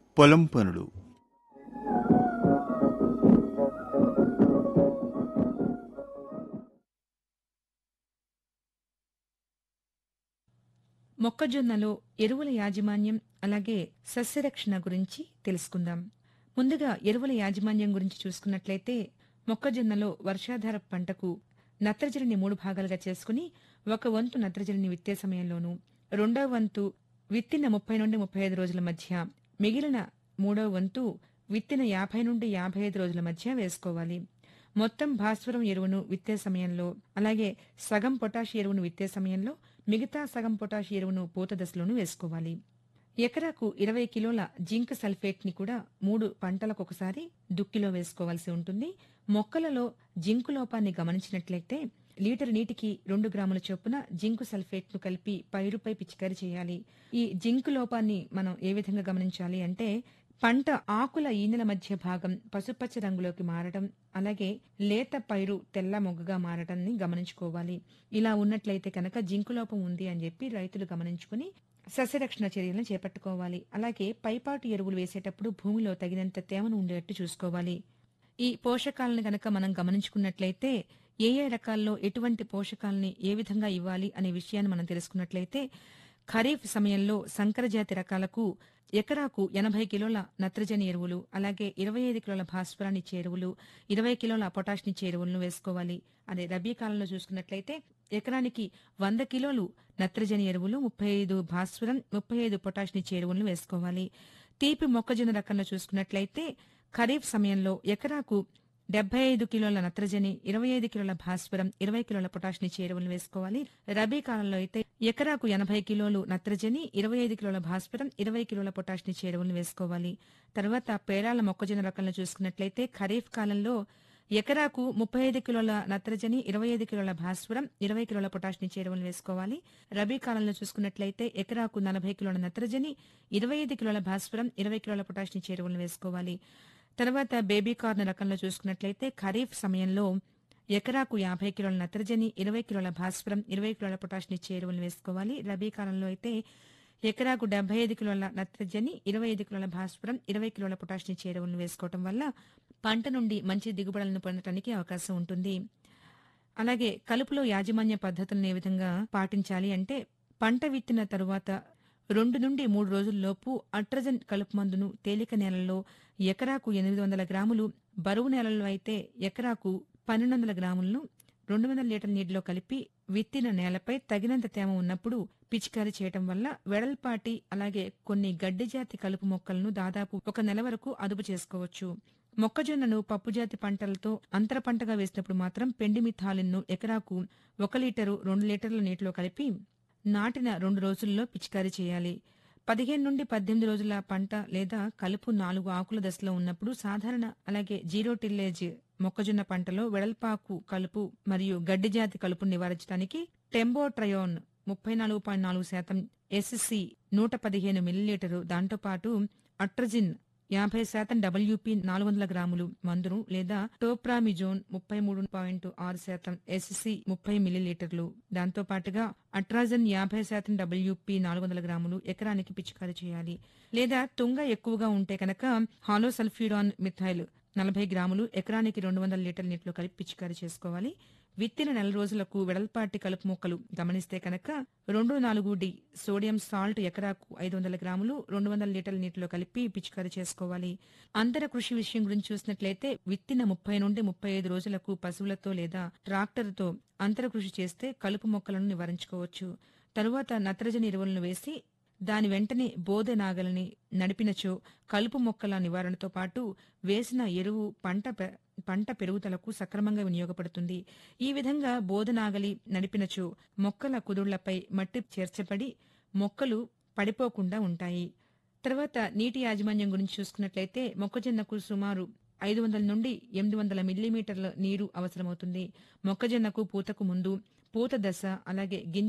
పొలం పనులు మొక్కజొన్నలో ఎరువుల యాజమాన్యం అలాగే సస్యరక్షణ గురించి తెలుసుకుందాం ముందుగా ఎరువుల యాజమాన్యం గురించి చూసుకున్నట్లయితే మొక్కజొన్నలో వర్షాధార పంటకు నత్రజనిని మూడు భాగాలుగా చేసుకుని ఒక వంతు నత్రజనిని విత్తే సమయంలోనూ రెండవ వంతు విత్తిన ముప్పై నుండి ముప్పై ఐదు రోజుల మధ్య మిగిలిన మూడవ వంతు విత్తిన యాభై నుండి యాభై ఐదు రోజుల మధ్య వేసుకోవాలి మొత్తం భాస్వరం ఎరువును విత్తే సమయంలో అలాగే సగం పొటాష్ ఎరువును విత్తే సమయంలో మిగతా సగం పొటాష్ ఎరువును పూత దశలోనూ వేసుకోవాలి ఎకరాకు ఇరవై కిలోల జింక్ సల్ఫేట్ ని కూడా మూడు పంటలకు ఒకసారి దుక్కిలో వేసుకోవాల్సి ఉంటుంది మొక్కలలో జింకు లోపాన్ని గమనించినట్లయితే లీటర్ నీటికి రెండు గ్రాముల చొప్పున జింకు సల్ఫేట్ ను కలిపి పైరుపై పిచికారీ చేయాలి ఈ జింకు లోపాన్ని మనం ఏ విధంగా గమనించాలి అంటే పంట ఆకుల ఈనెల మధ్య భాగం పసుపచ్చ రంగులోకి మారడం అలాగే లేత పైరు తెల్ల మొగ్గగా మారడాన్ని గమనించుకోవాలి ఇలా ఉన్నట్లయితే కనుక జింకు లోపం ఉంది అని చెప్పి రైతులు గమనించుకుని సస్యరక్షణ చర్యలను చేపట్టుకోవాలి అలాగే పైపాటు ఎరువులు వేసేటప్పుడు భూమిలో తగినంత తేమను ఉండేట్టు చూసుకోవాలి ఈ పోషకాలను గనక మనం గమనించుకున్నట్లయితే ఏ ఏ రకాల్లో ఎటువంటి పోషకాలని ఏ విధంగా ఇవ్వాలి అనే విషయాన్ని మనం తెలుసుకున్నట్లయితే ఖరీఫ్ సమయంలో సంకరజాతి రకాలకు ఎకరాకు ఎనభై కిలోల నత్రజని ఎరువులు అలాగే ఇరవై ఐదు కిలోల భాస్వరాన్నిచ్చే ఎరువులు ఇరవై కిలోల పొటాష్నిచ్చే ఎరువులను వేసుకోవాలి అదే రబీ కాలంలో చూసుకున్నట్లయితే ఎకరానికి వంద కిలోలు నత్రజని ఎరువులు ముప్పై ఐదు భాస్వరం ముప్పై ఐదు పొటాష్నిచ్చే ఎరువులను వేసుకోవాలి తీపి మొక్కజొన్న రకంలో చూసుకున్నట్లయితే ఖరీఫ్ సమయంలో ఎకరాకు డెబ్బై ఐదు కిలోల నత్రజని ఇరవై ఐదు కిలోల భాస్వరం ఇరవై కిలోల పొటాష్ని చేరువలు వేసుకోవాలి రబీ కాలంలో అయితే ఎకరాకు ఎనభై కిలోలు నత్రజని ఇరవై ఐదు కిలోల భాస్వరం ఇరవై కిలోల పొటాష్ని చేరువలు వేసుకోవాలి తర్వాత పేరాల మొక్కజొన్న రకంలో చూసుకున్నట్లయితే ఖరీఫ్ కాలంలో ఎకరాకు ముప్పై ఐదు కిలోల నత్రజని ఇరవై ఐదు కిలోల భాస్వరం ఇరవై కిలోల పొటాష్ని చేరువలు వేసుకోవాలి రబీ కాలంలో చూసుకున్నట్లయితే ఎకరాకు నలభై కిలోల నత్రజని ఇరవై ఐదు కిలోల భాస్వరం ఇరవై కిలోల పొటాష్ని చేరువలు వేసుకోవాలి తర్వాత బేబీ కార్న్ రకంలో చూసుకున్నట్లయితే ఖరీఫ్ సమయంలో ఎకరాకు యాభై కిలోల నత్రజని ఇరవై కిలోల భాస్వరం ఇరవై కిలోల పొటాష్ని చేరువలు వేసుకోవాలి రబీ కాలంలో అయితే ఎకరాకు డెబ్బై ఐదు కిలోల నత్రజని ఇరవై ఐదు కిలోల భాస్వరం ఇరవై కిలోల పొటాష్ని చేరువలను వేసుకోవటం వల్ల పంట నుండి మంచి దిగుబడులను పొందటానికి అవకాశం ఉంటుంది అలాగే కలుపులో యాజమాన్య పద్ధతులను ఏ విధంగా పాటించాలి అంటే పంట విత్తిన తరువాత రెండు నుండి మూడు రోజుల్లోపు అట్రజన్ కలుపు మందును తేలిక నేలల్లో ఎకరాకు ఎనిమిది వందల గ్రాములు బరువు నేలల్లో అయితే ఎకరాకు పన్నెండు వందల గ్రాములను రెండు వందల లీటర్ల నీటిలో కలిపి విత్తిన నేలపై తగినంత తేమ ఉన్నప్పుడు పిచికారీ చేయటం వల్ల వెడల్పాటి అలాగే కొన్ని గడ్డి జాతి కలుపు మొక్కలను దాదాపు ఒక నెల వరకు అదుపు చేసుకోవచ్చు మొక్కజొన్నను పప్పుజాతి పంటలతో అంతర పంటగా వేసినప్పుడు మాత్రం పెండి మిథాలిన్ను ఎకరాకు ఒక లీటరు రెండు లీటర్ల నీటిలో కలిపి నాటిన రెండు రోజుల్లో పిచికారీ చేయాలి పదిహేను నుండి పద్దెనిమిది రోజుల పంట లేదా కలుపు నాలుగు ఆకుల దశలో ఉన్నప్పుడు సాధారణ అలాగే జీరో టిల్లేజ్ మొక్కజొన్న పంటలో వెడల్పాకు కలుపు మరియు గడ్డి జాతి కలుపు నివారించడానికి టెంబోట్రయోన్ ముప్పై నాలుగు పాయింట్ నాలుగు శాతం ఎస్సి నూట పదిహేను మిల్లీలీటరు దాంతోపాటు అట్రజిన్ యాభై శాతం డబ్ల్యూపీ నాలుగు వందల గ్రాములు మందును లేదా టోప్రామిజోన్ ముప్పై మూడు పాయింట్ ఆరు శాతం ఎస్సి ముప్పై మిల్లీలీటర్లు దాంతో పాటుగా అట్రాజన్ యాభై శాతం డబ్ల్యూపీ నాలుగు వందల గ్రాములు ఎకరానికి పిచికారీ చేయాలి లేదా తుంగ ఎక్కువగా ఉంటే కనుక హాలోసల్ఫ్యూరాన్ మిథైల్ నలభై గ్రాములు ఎకరానికి రెండు వందల లీటర్ల నీటిలో కలిపి పిచికారీ చేసుకోవాలి విత్తిన నెల రోజులకు వెడల్పాటి కలుపు మొక్కలు గమనిస్తే కనుక రెండు నాలుగు డి సోడియం సాల్ట్ ఎకరాకు ఐదు వందల గ్రాములు రెండు వందల లీటర్ల నీటిలో కలిపి పిచికారీ చేసుకోవాలి అంతర కృషి విషయం గురించి చూసినట్లయితే విత్తిన ముప్పై నుండి ముప్పై ఐదు రోజులకు పశువులతో లేదా ట్రాక్టర్తో అంతర కృషి చేస్తే కలుపు మొక్కలను నివారించుకోవచ్చు తరువాత నత్రజని ఎరువులను వేసి దాని వెంటనే బోధె నాగలిని నడిపినచో కలుపు మొక్కల నివారణతో పాటు వేసిన ఎరువు పంట పె- పంట పెరుగుదలకు సక్రమంగా వినియోగపడుతుంది ఈ విధంగా బోధనాగలి నడిపినచో మొక్కల కుదుళ్లపై మట్టి చేర్చబడి మొక్కలు పడిపోకుండా ఉంటాయి తర్వాత నీటి యాజమాన్యం గురించి చూసుకున్నట్లయితే మొక్కజొన్నకు సుమారు ఐదు వందల నుండి ఎనిమిది వందల మిల్లీమీటర్ల నీరు అవసరమవుతుంది మొక్కజొన్నకు పూతకు ముందు పూత దశ అలాగే గింజ